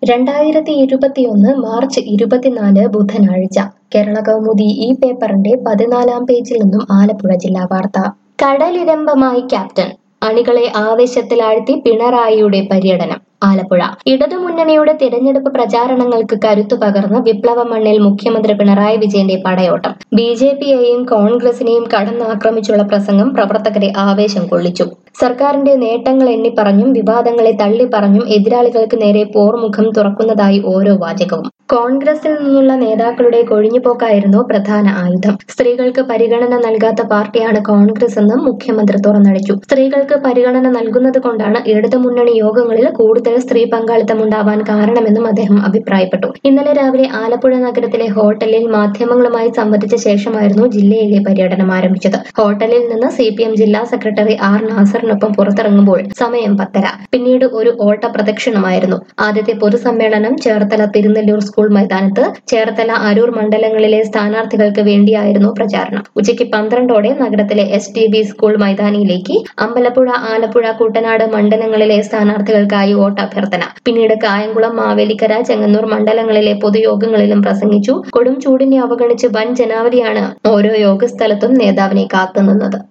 രണ്ടായിരത്തി ഇരുപത്തിയൊന്ന് മാർച്ച് ഇരുപത്തിനാല് ബുധനാഴ്ച കേരള കൗമുദി ഈ പേപ്പറിന്റെ പതിനാലാം പേജിൽ നിന്നും ആലപ്പുഴ ജില്ലാ വാർത്ത കടലിരമ്പമായി ക്യാപ്റ്റൻ അണികളെ ആവേശത്തിലാഴ്ത്തി പിണറായിയുടെ പര്യടനം ആലപ്പുഴ ഇടതുമുന്നണിയുടെ തിരഞ്ഞെടുപ്പ് പ്രചാരണങ്ങൾക്ക് കരുത്തു പകർന്ന് വിപ്ലവ മണ്ണിൽ മുഖ്യമന്ത്രി പിണറായി വിജയന്റെ പടയോട്ടം ബി ജെ പിയെയും കോൺഗ്രസിനെയും കടന്നാക്രമിച്ചുള്ള പ്രസംഗം പ്രവർത്തകരെ ആവേശം കൊള്ളിച്ചു സർക്കാരിന്റെ നേട്ടങ്ങൾ എണ്ണിപ്പറഞ്ഞും വിവാദങ്ങളെ തള്ളിപ്പറഞ്ഞും എതിരാളികൾക്ക് നേരെ പോർമുഖം തുറക്കുന്നതായി ഓരോ വാചകവും കോൺഗ്രസിൽ നിന്നുള്ള നേതാക്കളുടെ കൊഴിഞ്ഞുപോക്കായിരുന്നു പ്രധാന ആയുധം സ്ത്രീകൾക്ക് പരിഗണന നൽകാത്ത പാർട്ടിയാണ് കോൺഗ്രസ് എന്നും മുഖ്യമന്ത്രി തുറന്നടിച്ചു സ്ത്രീകൾക്ക് പരിഗണന നൽകുന്നത് കൊണ്ടാണ് ഇടതുമുന്നണി യോഗങ്ങളിൽ കൂടുതൽ സ്ത്രീ പങ്കാളിത്തം ഉണ്ടാവാൻ കാരണമെന്നും അദ്ദേഹം അഭിപ്രായപ്പെട്ടു ഇന്നലെ രാവിലെ ആലപ്പുഴ നഗരത്തിലെ ഹോട്ടലിൽ മാധ്യമങ്ങളുമായി സംവദിച്ച ശേഷമായിരുന്നു ജില്ലയിലെ പര്യടനം ആരംഭിച്ചത് ഹോട്ടലിൽ നിന്ന് സി പി എം ജില്ലാ സെക്രട്ടറി ആർ നാസറിനൊപ്പം പുറത്തിറങ്ങുമ്പോൾ സമയം പത്തര പിന്നീട് ഒരു ഓട്ട പ്രദക്ഷിണമായിരുന്നു ആദ്യത്തെ പൊതുസമ്മേളനം ചേർത്തല തിരുനെല്ലൂർ സ്കൂൾ മൈതാനത്ത് ചേർത്തല അരൂർ മണ്ഡലങ്ങളിലെ സ്ഥാനാർത്ഥികൾക്ക് വേണ്ടിയായിരുന്നു പ്രചാരണം ഉച്ചയ്ക്ക് പന്ത്രണ്ടോടെ നഗരത്തിലെ എസ് ടി ബി സ്കൂൾ മൈതാനിയിലേക്ക് അമ്പലപ്പുഴ ആലപ്പുഴ കുട്ടനാട് മണ്ഡലങ്ങളിലെ സ്ഥാനാർത്ഥികൾക്കായി വോട്ടഭ്യർത്ഥന പിന്നീട് കായംകുളം മാവേലിക്കര ചെങ്ങന്നൂർ മണ്ഡലങ്ങളിലെ പൊതുയോഗങ്ങളിലും പ്രസംഗിച്ചു കൊടും ചൂടിനെ അവഗണിച്ച് വൻ ജനാവലിയാണ് ഓരോ യോഗസ്ഥലത്തും നേതാവിനെ കാത്തുനിന്നത്